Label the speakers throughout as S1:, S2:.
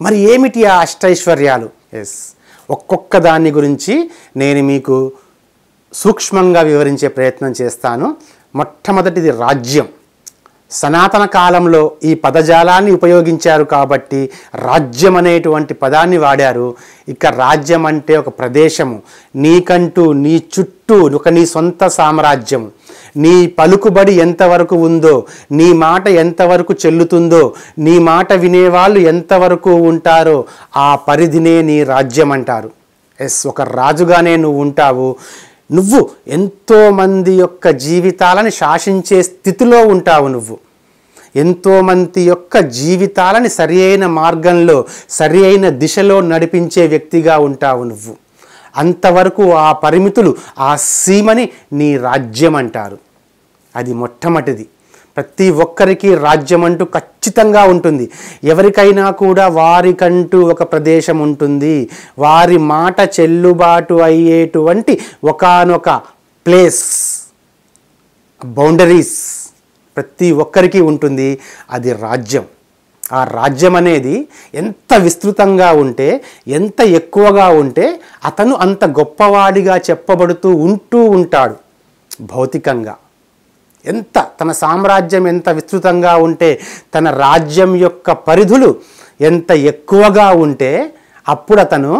S1: మరి ఏమిటి ఆ అష్టైశ్వర్యాలు ఎస్ ఒక్కొక్క దాని గురించి నేను మీకు సూక్ష్మంగా వివరించే ప్రయత్నం చేస్తాను మొట్టమొదటిది రాజ్యం సనాతన కాలంలో ఈ పదజాలాన్ని ఉపయోగించారు కాబట్టి రాజ్యం అనేటువంటి పదాన్ని వాడారు ఇక రాజ్యం అంటే ఒక ప్రదేశము నీకంటూ నీ చుట్టూ ఒక నీ సొంత సామ్రాజ్యం నీ పలుకుబడి ఎంతవరకు ఉందో నీ మాట ఎంతవరకు చెల్లుతుందో నీ మాట వినేవాళ్ళు ఎంతవరకు ఉంటారో ఆ పరిధినే నీ రాజ్యం అంటారు ఎస్ ఒక రాజుగానే నువ్వు ఉంటావు నువ్వు ఎంతోమంది యొక్క జీవితాలని శాసించే స్థితిలో ఉంటావు నువ్వు ఎంతోమంది యొక్క జీవితాలని సరి అయిన మార్గంలో సరి అయిన దిశలో నడిపించే వ్యక్తిగా ఉంటావు నువ్వు అంతవరకు ఆ పరిమితులు ఆ సీమని నీ రాజ్యం అంటారు అది మొట్టమొదటిది ప్రతి ఒక్కరికి రాజ్యం అంటూ ఖచ్చితంగా ఉంటుంది ఎవరికైనా కూడా వారికంటూ ఒక ప్రదేశం ఉంటుంది వారి మాట చెల్లుబాటు అయ్యేటువంటి ఒకానొక ప్లేస్ బౌండరీస్ ప్రతి ఒక్కరికి ఉంటుంది అది రాజ్యం ఆ రాజ్యం అనేది ఎంత విస్తృతంగా ఉంటే ఎంత ఎక్కువగా ఉంటే అతను అంత గొప్పవాడిగా చెప్పబడుతూ ఉంటూ ఉంటాడు భౌతికంగా ఎంత తన సామ్రాజ్యం ఎంత విస్తృతంగా ఉంటే తన రాజ్యం యొక్క పరిధులు ఎంత ఎక్కువగా ఉంటే అప్పుడు అతను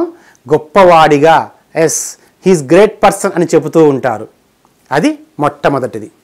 S1: గొప్పవాడిగా ఎస్ హీస్ గ్రేట్ పర్సన్ అని చెబుతూ ఉంటారు అది మొట్టమొదటిది